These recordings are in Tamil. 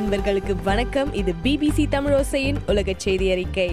அன்பர்களுக்கு வணக்கம் இது பிபிசி தமிழோசையின் உலக செய்தி அறிக்கை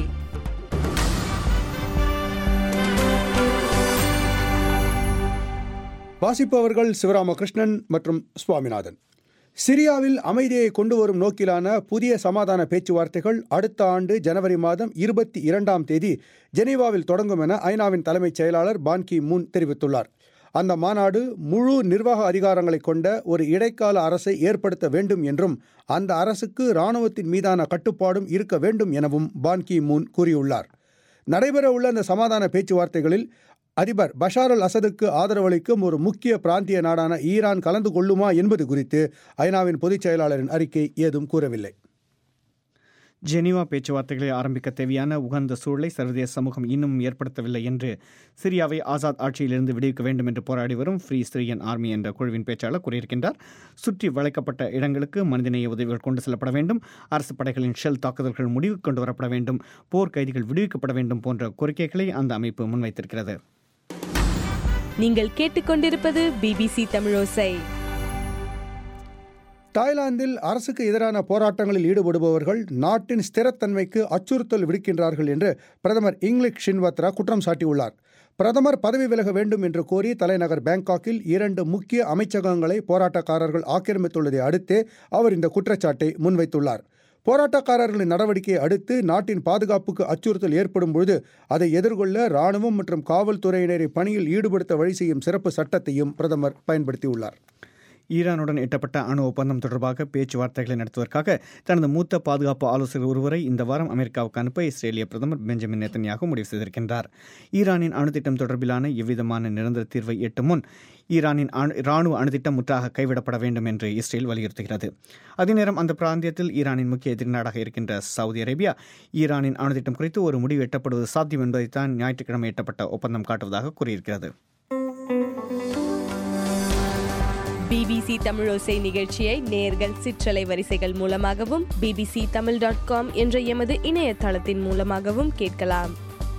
வாசிப்பவர்கள் சிவராமகிருஷ்ணன் மற்றும் சுவாமிநாதன் சிரியாவில் அமைதியை கொண்டு வரும் நோக்கிலான புதிய சமாதான பேச்சுவார்த்தைகள் அடுத்த ஆண்டு ஜனவரி மாதம் இருபத்தி இரண்டாம் தேதி ஜெனீவாவில் தொடங்கும் என ஐநாவின் தலைமைச் செயலாளர் பான் கி மூன் தெரிவித்துள்ளார் அந்த மாநாடு முழு நிர்வாக அதிகாரங்களை கொண்ட ஒரு இடைக்கால அரசை ஏற்படுத்த வேண்டும் என்றும் அந்த அரசுக்கு இராணுவத்தின் மீதான கட்டுப்பாடும் இருக்க வேண்டும் எனவும் பான் கி மூன் கூறியுள்ளார் நடைபெறவுள்ள அந்த சமாதான பேச்சுவார்த்தைகளில் அதிபர் பஷார் அல் அசதுக்கு ஆதரவளிக்கும் ஒரு முக்கிய பிராந்திய நாடான ஈரான் கலந்து கொள்ளுமா என்பது குறித்து ஐநாவின் பொதுச் செயலாளரின் அறிக்கை ஏதும் கூறவில்லை ஜெனீவா பேச்சுவார்த்தைகளை ஆரம்பிக்க தேவையான உகந்த சூழலை சர்வதேச சமூகம் இன்னும் ஏற்படுத்தவில்லை என்று சிரியாவை ஆசாத் ஆட்சியிலிருந்து விடுவிக்க வேண்டும் என்று போராடி வரும் ஃப்ரீ சிரியன் ஆர்மி என்ற குழுவின் பேச்சாளர் கூறியிருக்கின்றார் சுற்றி வளைக்கப்பட்ட இடங்களுக்கு மனிதநேய உதவிகள் கொண்டு செல்லப்பட வேண்டும் அரசு படைகளின் ஷெல் தாக்குதல்கள் முடிவுக்கு கொண்டு வரப்பட வேண்டும் போர் கைதிகள் விடுவிக்கப்பட வேண்டும் போன்ற கோரிக்கைகளை அந்த அமைப்பு முன்வைத்திருக்கிறது நீங்கள் கேட்டுக்கொண்டிருப்பது பிபிசி தமிழோசை தாய்லாந்தில் அரசுக்கு எதிரான போராட்டங்களில் ஈடுபடுபவர்கள் நாட்டின் ஸ்திரத்தன்மைக்கு அச்சுறுத்தல் விடுக்கின்றார்கள் என்று பிரதமர் இங்லிக் ஷின்வத்ரா குற்றம் சாட்டியுள்ளார் பிரதமர் பதவி விலக வேண்டும் என்று கோரி தலைநகர் பேங்காக்கில் இரண்டு முக்கிய அமைச்சகங்களை போராட்டக்காரர்கள் ஆக்கிரமித்துள்ளதை அடுத்தே அவர் இந்த குற்றச்சாட்டை முன்வைத்துள்ளார் போராட்டக்காரர்களின் நடவடிக்கையை அடுத்து நாட்டின் பாதுகாப்புக்கு அச்சுறுத்தல் ஏற்படும் பொழுது அதை எதிர்கொள்ள ராணுவம் மற்றும் காவல்துறையினரை பணியில் ஈடுபடுத்த வழி செய்யும் சிறப்பு சட்டத்தையும் பிரதமர் பயன்படுத்தியுள்ளார் ஈரானுடன் எட்டப்பட்ட அணு ஒப்பந்தம் தொடர்பாக பேச்சுவார்த்தைகளை நடத்துவதற்காக தனது மூத்த பாதுகாப்பு ஆலோசகர் ஒருவரை இந்த வாரம் அமெரிக்காவுக்கு அனுப்ப இஸ்ரேலிய பிரதமர் பெஞ்சமின் நேத்தன்யாகு முடிவு செய்திருக்கின்றார் ஈரானின் அணுத்திட்டம் தொடர்பிலான எவ்விதமான நிரந்தர தீர்வை எட்டும் முன் ஈரானின் அணு இராணுவ அணுத்திட்டம் முற்றாக கைவிடப்பட வேண்டும் என்று இஸ்ரேல் வலியுறுத்துகிறது அதே நேரம் அந்த பிராந்தியத்தில் ஈரானின் முக்கிய எதிரி நாடாக இருக்கின்ற சவுதி அரேபியா ஈரானின் அணுத்திட்டம் குறித்து ஒரு முடிவு எட்டப்படுவது சாத்தியம் என்பதைத்தான் ஞாயிற்றுக்கிழமை எட்டப்பட்ட ஒப்பந்தம் காட்டுவதாக கூறியிருக்கிறது பிபிசி தமிழோசை நிகழ்ச்சியை நேர்கள் சிற்றலை வரிசைகள் மூலமாகவும் பிபிசி தமிழ் டாட் காம் என்ற எமது இணையதளத்தின் மூலமாகவும் கேட்கலாம்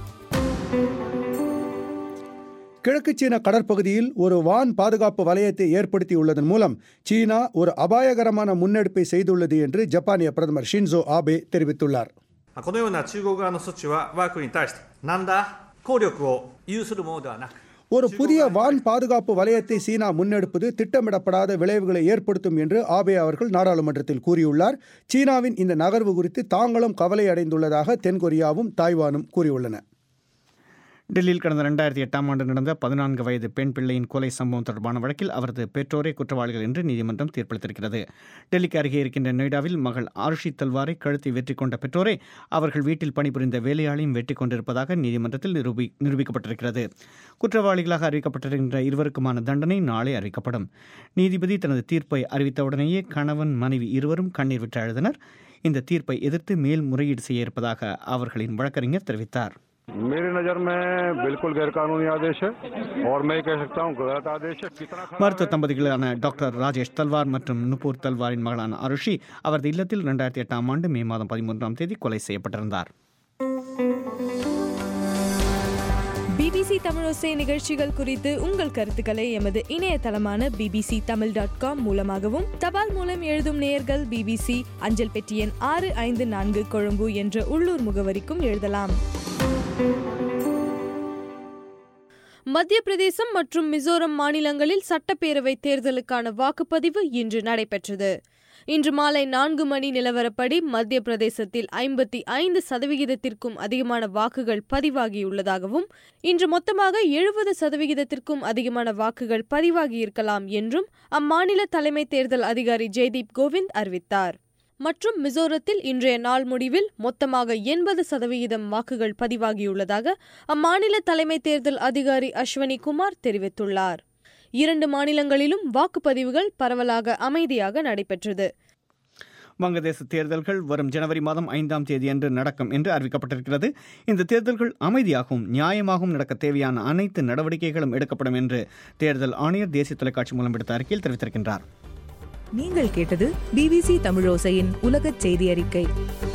கிழக்கு சீன கடற்பகுதியில் ஒரு வான் பாதுகாப்பு வலயத்தை ஏற்படுத்தியுள்ளதன் மூலம் சீனா ஒரு அபாயகரமான முன்னெடுப்பை செய்துள்ளது என்று ஜப்பானிய பிரதமர் ஷின்சோ ஆபே தெரிவித்துள்ளார் このような中国側の措置は我が国に対して何ら効力を有するものではなく ஒரு புதிய வான் பாதுகாப்பு வலயத்தை சீனா முன்னெடுப்பது திட்டமிடப்படாத விளைவுகளை ஏற்படுத்தும் என்று ஆபே அவர்கள் நாடாளுமன்றத்தில் கூறியுள்ளார் சீனாவின் இந்த நகர்வு குறித்து தாங்களும் கவலை அடைந்துள்ளதாக தென்கொரியாவும் தாய்வானும் கூறியுள்ளன டெல்லியில் கடந்த ரெண்டாயிரத்தி எட்டாம் ஆண்டு நடந்த பதினான்கு வயது பெண் பிள்ளையின் கொலை சம்பவம் தொடர்பான வழக்கில் அவரது பெற்றோரே குற்றவாளிகள் என்று நீதிமன்றம் தீர்ப்பளித்திருக்கிறது டெல்லிக்கு அருகே இருக்கின்ற நொய்டாவில் மகள் ஆருஷி தல்வாரை கழுத்தை வெற்றி கொண்ட பெற்றோரே அவர்கள் வீட்டில் பணிபுரிந்த வேலையாளையும் வெற்றி கொண்டிருப்பதாக நீதிமன்றத்தில் நிரூபி நிரூபிக்கப்பட்டிருக்கிறது குற்றவாளிகளாக அறிவிக்கப்பட்டிருக்கின்ற இருவருக்குமான தண்டனை நாளை அறிவிக்கப்படும் நீதிபதி தனது தீர்ப்பை அறிவித்தவுடனேயே கணவன் மனைவி இருவரும் கண்ணீர் விட்டு அழுதனர் இந்த தீர்ப்பை எதிர்த்து மேல்முறையீடு செய்ய இருப்பதாக அவர்களின் வழக்கறிஞர் தெரிவித்தார் मेरी नज़र में बिल्कुल गैरकानूनी आदेश है और मैं कह सकता हूँ गलत आदेश है कितना மருத்துவ தம்பதிகளான டாக்டர் ராஜேஷ் தல்வார் மற்றும் நுபூர் தல்வாரின் மகளான அருஷி அவரது இல்லத்தில் ரெண்டாயிரத்தி எட்டாம் ஆண்டு மே மாதம் பதிமூன்றாம் தேதி கொலை செய்யப்பட்டிருந்தார் பிபிசி தமிழோசை நிகழ்ச்சிகள் குறித்து உங்கள் கருத்துக்களை எமது இணையதளமான பிபிசி தமிழ் டாட் காம் மூலமாகவும் தபால் மூலம் எழுதும் நேயர்கள் பிபிசி அஞ்சல் பெட்டி எண் ஆறு ஐந்து நான்கு கொழும்பு என்ற உள்ளூர் முகவரிக்கும் எழுதலாம் மத்திய பிரதேசம் மற்றும் மிசோரம் மாநிலங்களில் சட்டப்பேரவை தேர்தலுக்கான வாக்குப்பதிவு இன்று நடைபெற்றது இன்று மாலை நான்கு மணி நிலவரப்படி மத்திய பிரதேசத்தில் ஐம்பத்தி ஐந்து சதவிகிதத்திற்கும் அதிகமான வாக்குகள் பதிவாகியுள்ளதாகவும் இன்று மொத்தமாக எழுபது சதவிகிதத்திற்கும் அதிகமான வாக்குகள் பதிவாகியிருக்கலாம் என்றும் அம்மாநில தலைமை தேர்தல் அதிகாரி ஜெய்தீப் கோவிந்த் அறிவித்தார் மற்றும் மிசோரத்தில் இன்றைய நாள் முடிவில் மொத்தமாக எண்பது சதவிகிதம் வாக்குகள் பதிவாகியுள்ளதாக அம்மாநில தலைமை தேர்தல் அதிகாரி அஸ்வனி குமார் தெரிவித்துள்ளார் இரண்டு மாநிலங்களிலும் வாக்குப்பதிவுகள் பரவலாக அமைதியாக நடைபெற்றது வங்கதேச தேர்தல்கள் வரும் ஜனவரி மாதம் ஐந்தாம் தேதியன்று நடக்கும் என்று அறிவிக்கப்பட்டிருக்கிறது இந்த தேர்தல்கள் அமைதியாகவும் நியாயமாகவும் நடக்க தேவையான அனைத்து நடவடிக்கைகளும் எடுக்கப்படும் என்று தேர்தல் ஆணையர் தேசிய தொலைக்காட்சி மூலம் விடுத்த அறிக்கையில் தெரிவித்திருக்கின்றார் நீங்கள் கேட்டது பிபிசி தமிழோசையின் உலகச் செய்தி அறிக்கை